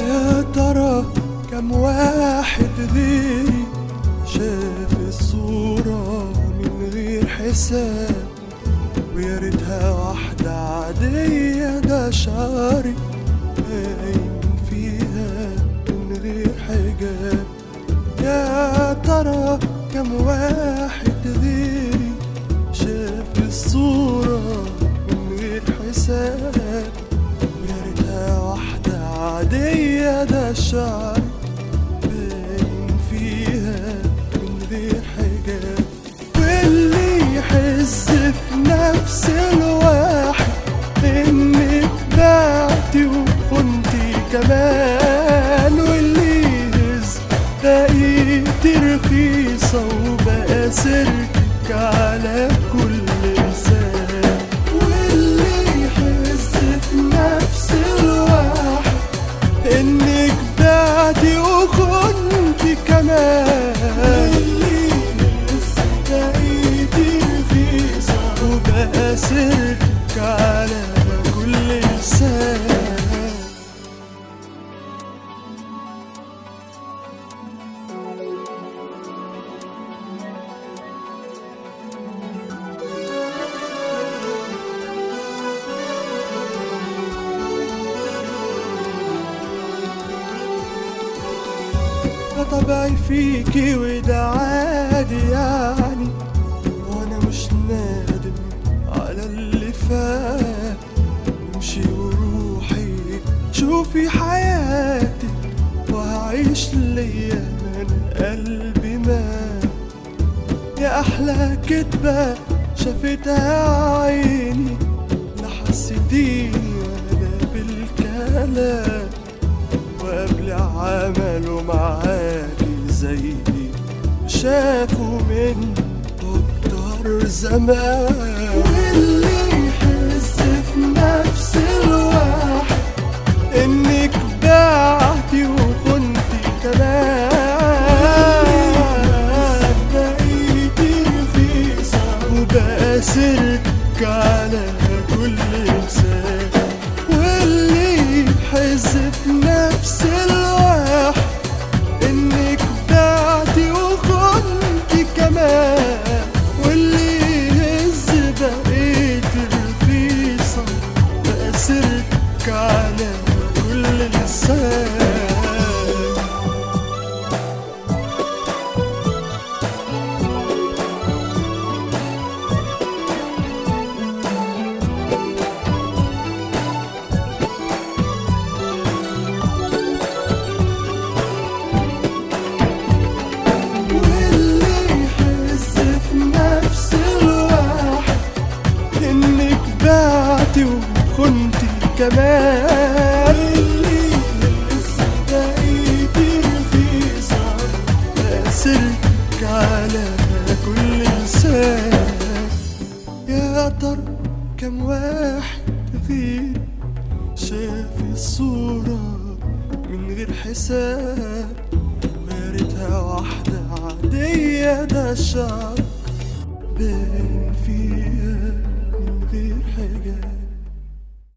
يا ترى كم واحد غيري شاف الصورة من غير حساب ويا ريتها واحدة عادية ده شعري باين فيها من غير حجاب يا ترى كم واحد غيري شاف الصورة من غير حساب ويا ريتها واحدة عادية ده شعري باين فيها من غير حجاب واللي يحس في نفس الواحد انك بعتي وكنتي كمان واللي يهز بقيتي رخيصة وبقى سيرتك على كل لسان واللي يحس في نفس الواحد انك بعتي وكنتي كمان اللي لسه بقيتي رخيصة وبقى سيرتك على كل لسان ده طبعي فيكي وده عادي يعني وانا مش نادم على اللي فات امشي وروحي شوفي حياتي وهعيش ليا من قلبي مات يا احلى كدبة شافتها عيني لا حسيتيني ولا بالكلام وقبل عملوا معاكي زيي شافوا من اكتر زمان واللي يحس في نفس الواحد انك بعتي وكنتي كمان بقيتي رخيصة وبقى سيرتك على كل لسان واللي يحس في نفس الواحد انك بعتي وخنتي كمان واللي يهز بقيتي رخيصة بقى سيرتك على كل لسان واللي يحس في نفس الواحد انك بعتي وخنتي كمان اللي لسه بقيتي رخيصة سيرتك على كل لسان يا ترى كم واحد غير شاف الصورة من غير حساب ويا ريتها واحدة عادية ده شعر